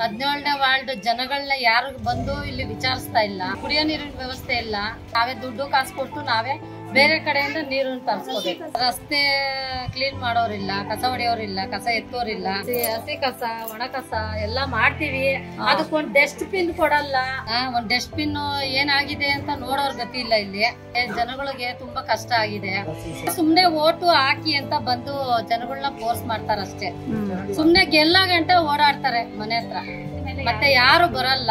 ಹದಿನೇಳನೇ ವಾರ್ಡ್ ಜನಗಳನ್ನ ಯಾರು ಬಂದು ಇಲ್ಲಿ ವಿಚಾರಿಸ್ತಾ ಇಲ್ಲ ಕುಡಿಯೋ ನೀರಿನ ವ್ಯವಸ್ಥೆ ಇಲ್ಲ ನಾವೇ ದುಡ್ಡು ಕಾಸು ಕೊಟ್ಟು ನಾವೇ ಬೇರೆ ಕಡೆಯಿಂದ ನೀರನ್ನು ತರಿಸ್ಕೋಬೇಕು ರಸ್ತೆ ಕ್ಲೀನ್ ಮಾಡೋರಿಲ್ಲ ಕಸ ಹೊಡೆಯೋರಿಲ್ಲ ಕಸ ಎತ್ತೋರಿಲ್ಲ ಹಸಿ- ಹಸಿ ಕಸ ಒಣ ಕಸ ಎಲ್ಲ ಮಾಡ್ತೀವಿ ಅದಕ್ಕೊಂದ್ ಡಸ್ಟ್ ಬಿನ್ ಕೊಡಲ್ಲ ಆ, ಒಂದ್ ಡಸ್ಟ್ ಬಿನ್ ಏನಾಗಿದೆ ಅಂತ ನೋಡೋರ್ ಗತಿ ಇಲ್ಲ ಇಲ್ಲಿ ಏ, ಜನಗಳಿಗೆ ತುಂಬಾ ಕಷ್ಟ ಆಗಿದೆ ಸುಮ್ನೆ ಓಟು ಹಾಕಿ ಅಂತ ಬಂದು ಜನಗಳನ್ನ ಫೋರ್ಸ್ ಮಾಡ್ತಾರಷ್ಟೇ ಸುಮ್ನೆ ಗೆಲ್ಲ ಗಂಟೆ ಓಡಾಡ್ತಾರೆ ಮನೆ ಹತ್ರ ಮತ್ತೆ ಯಾರು ಬರಲ್ಲ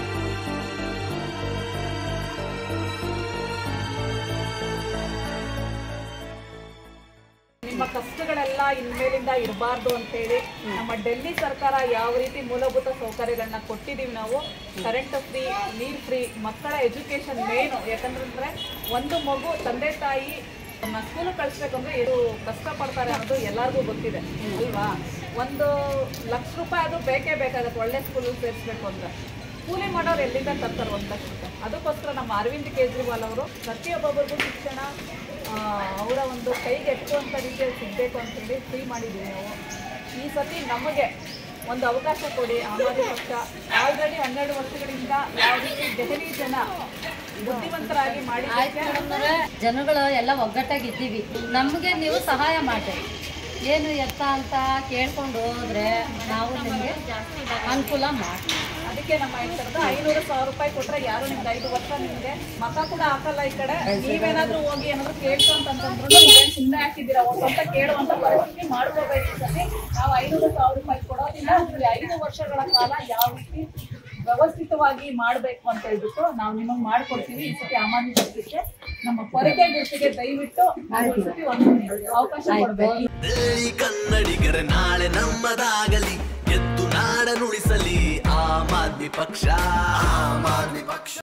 ನಿಮ್ಮ ಕಷ್ಟಗಳೆಲ್ಲ ಇನ್ಮೇಲಿಂದ ಇರಬಾರ್ದು ಅಂತೇಳಿ ನಮ್ಮ ಡೆಲ್ಲಿ ಸರ್ಕಾರ ಯಾವ ರೀತಿ ಮೂಲಭೂತ ಸೌಕರ್ಯಗಳನ್ನ ಕೊಟ್ಟಿದೀವಿ ನಾವು ಕರೆಂಟ್ ಫ್ರೀ ನೀರ್ ಫ್ರೀ ಮಕ್ಕಳ ಎಜುಕೇಶನ್ ಮೇನು ಯಾಕಂದ್ರೆ ಒಂದು ಮಗು ತಂದೆ ತಾಯಿ ಸ್ಕೂಲ್ ಕಳಿಸ್ಬೇಕಂದ್ರೆ ಎಷ್ಟು ಕಷ್ಟ ಪಡ್ತಾರೆ ಅನ್ನೋದು ಎಲ್ಲರಿಗೂ ಗೊತ್ತಿದೆ ಅಲ್ವಾ ಒಂದು ಲಕ್ಷ ರೂಪಾಯಿ ಅದು ಬೇಕೇ ಬೇಕಾಗತ್ತೆ ಒಳ್ಳೆ ಸ್ಕೂಲಲ್ಲಿ ಸೇರಿಸ್ಬೇಕು ಅಂದ್ರೆ ಕೂಲಿ ಮಾಡೋರು ಎಲ್ಲಿಂದ ತರ್ತಾರೆ ಒಂದು ಲಕ್ಷ ರೂಪಾಯಿ ಅದಕ್ಕೋಸ್ಕರ ನಮ್ಮ ಅರವಿಂದ್ ಕೇಜ್ರಿವಾಲ್ ಅವರು ಪ್ರತಿಯೊಬ್ಬೊಬ್ಬರಿಗೂ ಶಿಕ್ಷಣ ಆ, ಅವರ ಒಂದು ಕೈಗೆ ಎತ್ತುವಂಥ ರೀತಿಯಲ್ಲಿ ಸಿಗಬೇಕು ಅಂತೇಳಿ ಫ್ರೀ ಮಾಡಿದ್ದೀವಿ ನಾವು ಈ ಸತಿ ನಮಗೆ ಒಂದು ಅವಕಾಶ ಕೊಡಿ ಆಮ್ ಆದ್ಮಿ ಪಕ್ಷ ಆಲ್ರೆಡಿ ಹನ್ನೆರಡು ವರ್ಷಗಳಿಂದ ಯಾವ ರೀತಿ ದೆಹಲಿ ಜನ ಬುದ್ಧಿವಂತರಾಗಿ ಆಯ್ತು ಮಾಡಿದ್ದಕ್ಕೆ ಮೇಡಮ್ನವ್ರೆ, ಜನಗಳು ಎಲ್ಲ ಒಗ್ಗಟ್ಟಾಗಿದ್ದೀವಿ ನಮ್ಗೆ ನೀವು ಸಹಾಯ ಮಾಡಿ ಏನು ಎತ್ತ ಅಂತ ಕೇಳ್ಕೊಂಡು ಹೋದ್ರೆ ನಾವು ನಿಮ್ಗೆ ಅನುಕೂಲ ಮಾಡಿ ಅದಕ್ಕೆ ನಮ್ಮ ಹೇಳ್ತಾರದ ಐನೂರು ಸಾವಿರ ರೂಪಾಯಿ ಕೊಟ್ರೆ ಯಾರು ನಿಮ್ಗೆ ಐದು ವರ್ಷ ನಿಮ್ಗೆ ಮತ ಕೂಡ ಹಾಕಲ್ಲ ಈ ಕಡೆ ನೀವೇನಾದ್ರೂ ಹೋಗಿ ಏನಾದ್ರು ಕೇಳ್ತು ಅಂತಂತಂದ್ರು ನೀವೇನ್ ಸುಮ್ಮನೆ ಹಾಕಿದ್ದೀರಾ ಒಂದು ಅಂತ ಕೇಳುವಂತ ಪರಿಸ್ಥಿತಿ ಮಾಡ್ಕೋಬೇಕು ಈ ಸತಿ ನಾವು ಐನೂರು ಸಾವಿರ ರೂಪಾಯಿ ಕೊಡೋದಿಲ್ಲ ನಿಮ್ಗೆ ಐದು ವರ್ಷಗಳ ಕಾಲ ಯಾವ ರೀತಿ ವ್ಯವಸ್ಥಿತವಾಗಿ ಮಾಡ್ಬೇಕು ಅಂತ ಹೇಳ್ಬಿಟ್ಟು ನಾವು ನಿಮಗೆ ಮಾಡ್ಕೊಡ್ತೀವಿ ಈ ಸತಿ ಅಮಾನ್ಯ ಪಕ್ಷಕ್ಕೆ ನಮ್ಮ ಪೊರಕೆ ಗುರುತಿಗೆ ದಯವಿಟ್ಟು ಈ ಸತಿ ಒಂದು ಅವಕಾಶ ಕೊಡ್ಬೇಕು ದಿಲ್ಲಿ ಕನ್ನಡಿಗರ ನಾಳೆ ನಮ್ಮದಾಗಲಿ ಎದ್ದು ನಾಡನುಳಿಸಲಿ ಆಮ್ ಆದ್ಮಿ ಪಕ್ಷ ಆಮ್ ಆದ್ಮಿ ಪಕ್ಷ